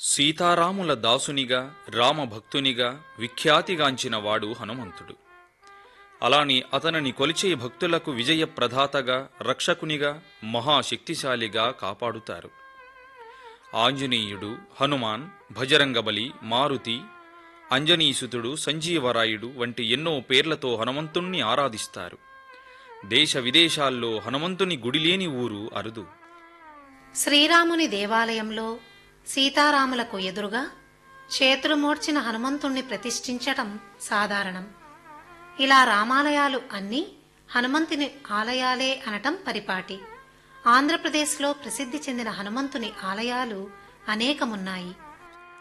సీతారాముల దాసునిగా రామభక్తునిగా విఖ్యాతిగాంచిన వాడు హనుమంతుడు అలాని అతనిని కొలిచే భక్తులకు విజయ ప్రదాతగా రక్షకునిగా మహాశక్తిశాలిగా కాపాడుతారు ఆంజనేయుడు హనుమాన్ భజరంగబలి మారుతి అంజనీసుతుడు సంజీవరాయుడు వంటి ఎన్నో పేర్లతో హనుమంతుణ్ణి ఆరాధిస్తారు దేశ విదేశాల్లో హనుమంతుని గుడిలేని ఊరు అరుదు శ్రీరాముని దేవాలయంలో సీతారాములకు ఎదురుగా చేతులుమోడ్చిన హనుమంతుణ్ణి ప్రతిష్ఠించటం సాధారణం ఇలా రామాలయాలు అన్నీ హనుమంతుని ఆలయాలే అనటం పరిపాటి ఆంధ్రప్రదేశ్లో ప్రసిద్ధి చెందిన హనుమంతుని ఆలయాలు అనేకమున్నాయి